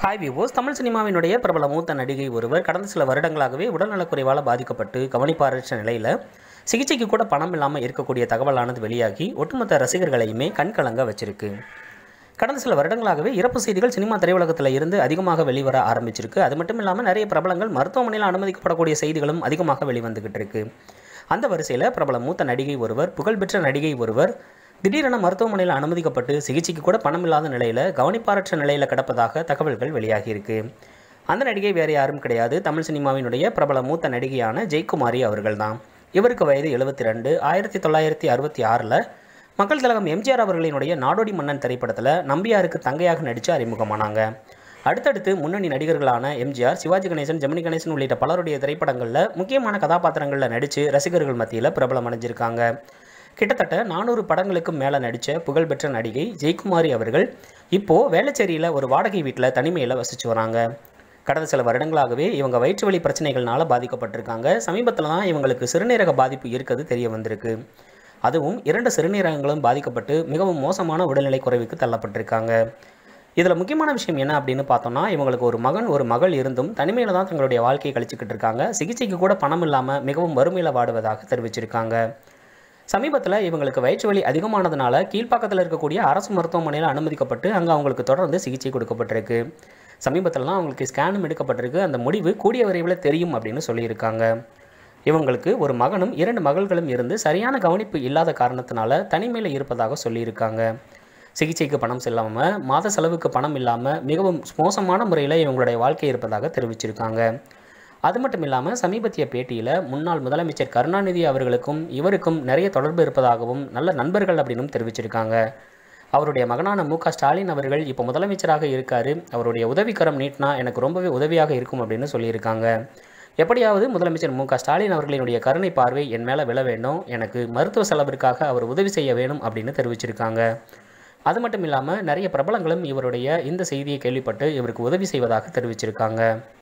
hi விவோஸ் Tamil சினிமாவினுடைய பிரபல மூத்த நடிகை ஒருவர் கடந்த சில வருடங்களாகவே உடல்நலக்குறைவால் பாதிக்கப்பட்டு கவனிப்பாரற்ற நிலையில் சிகிச்சைக்கு கூட பணம் இல்லாமல் இருக்கக்கூடிய தகவலானது வெளியாகி ஒட்டுமொத்த ரசிகர்களையுமே கண்கலங்க வச்சிருக்கு கடந்த சில வருடங்களாகவே இறப்பு செய்திகள் சினிமா திரையுலகத்தில் இருந்து அதிகமாக வெளிவர ஆரம்பிச்சிருக்கு அது மட்டும் இல்லாமல் நிறைய பிரபலங்கள் மருத்துவமனையில் அனுமதிக்கப்படக்கூடிய செய்திகளும் அதிகமாக வெளிவந்துகிட்டு இருக்கு அந்த வரிசையில் பிரபல மூத்த நடிகை ஒருவர் புகழ்பெற்ற நடிகை ஒருவர் திடீரென மருத்துவமனையில் அனுமதிக்கப்பட்டு சிகிச்சைக்கு கூட பணம் இல்லாத நிலையில் கவனிப்பாரற்ற நிலையில் கிடப்பதாக தகவல்கள் வெளியாகியிருக்கு அந்த நடிகை வேறு யாரும் கிடையாது தமிழ் சினிமாவினுடைய பிரபல மூத்த நடிகையான ஜெயக்குமாரி அவர்கள்தான் இவருக்கு வயது எழுபத்தி ரெண்டு ஆயிரத்தி தொள்ளாயிரத்தி அறுபத்தி ஆறில் மக்கள் திலகம் எம்ஜிஆர் அவர்களினுடைய நாடோடி மன்னன் திரைப்படத்தில் நம்பியாருக்கு தங்கையாக நடித்து அறிமுகமானாங்க அடுத்தடுத்து முன்னணி நடிகர்களான எம்ஜிஆர் சிவாஜி கணேசன் ஜெமினி கணேசன் உள்ளிட்ட பலருடைய திரைப்படங்களில் முக்கியமான கதாபாத்திரங்களில் நடித்து ரசிகர்கள் மத்தியில் பிரபலம் அடைஞ்சிருக்காங்க கிட்டத்தட்ட நானூறு படங்களுக்கும் மேலே நடித்த புகழ்பெற்ற நடிகை ஜெயக்குமாரி அவர்கள் இப்போது வேளச்சேரியில் ஒரு வாடகை வீட்டில் தனிமையில் வசித்து வராங்க கடந்த சில வருடங்களாகவே இவங்க வயிற்று வலி பிரச்சனைகள்னால பாதிக்கப்பட்டிருக்காங்க சமீபத்தில் தான் இவங்களுக்கு சிறுநீரக பாதிப்பு இருக்கிறது தெரிய வந்திருக்கு அதுவும் இரண்டு சிறுநீரகங்களும் பாதிக்கப்பட்டு மிகவும் மோசமான உடல்நிலை குறைவுக்கு தள்ளப்பட்டிருக்காங்க இதில் முக்கியமான விஷயம் என்ன அப்படின்னு பார்த்தோம்னா இவங்களுக்கு ஒரு மகன் ஒரு மகள் இருந்தும் தனிமையில் தான் தங்களுடைய வாழ்க்கையை கழிச்சுக்கிட்டு இருக்காங்க சிகிச்சைக்கு கூட பணம் இல்லாமல் மிகவும் வறுமையில் வாடுவதாக தெரிவிச்சிருக்காங்க சமீபத்தில் இவங்களுக்கு வயிற்று வலி அதிகமானதுனால கீழ்ப்பாக்கத்தில் இருக்கக்கூடிய அரசு மருத்துவமனையில் அனுமதிக்கப்பட்டு அங்கே அவங்களுக்கு தொடர்ந்து சிகிச்சை கொடுக்கப்பட்டிருக்கு சமீபத்திலலாம் அவங்களுக்கு ஸ்கேனும் எடுக்கப்பட்டிருக்கு அந்த முடிவு கூடிய விரைவில் தெரியும் அப்படின்னு சொல்லியிருக்காங்க இவங்களுக்கு ஒரு மகனும் இரண்டு மகள்களும் இருந்து சரியான கவனிப்பு இல்லாத காரணத்தினால தனிமையில் இருப்பதாக சொல்லியிருக்காங்க சிகிச்சைக்கு பணம் செல்லாமல் மாத செலவுக்கு பணம் இல்லாமல் மிகவும் மோசமான முறையில் இவங்களுடைய வாழ்க்கை இருப்பதாக தெரிவிச்சிருக்காங்க அது மட்டும் இல்லாமல் சமீபத்திய பேட்டியில் முன்னாள் முதலமைச்சர் கருணாநிதி அவர்களுக்கும் இவருக்கும் நிறைய தொடர்பு இருப்பதாகவும் நல்ல நண்பர்கள் அப்படின்னும் தெரிவிச்சிருக்காங்க அவருடைய மகனான மு க ஸ்டாலின் அவர்கள் இப்போ முதலமைச்சராக இருக்கார் அவருடைய உதவிக்கரம் நீட்டினா எனக்கு ரொம்பவே உதவியாக இருக்கும் அப்படின்னு சொல்லியிருக்காங்க எப்படியாவது முதலமைச்சர் மு க ஸ்டாலின் அவர்களினுடைய கருணை பார்வை என் மேலே விழ வேண்டும் எனக்கு மருத்துவ செலவிற்காக அவர் உதவி செய்ய வேணும் அப்படின்னு தெரிவிச்சிருக்காங்க அது மட்டும் இல்லாமல் நிறைய பிரபலங்களும் இவருடைய இந்த செய்தியை கேள்விப்பட்டு இவருக்கு உதவி செய்வதாக தெரிவிச்சிருக்காங்க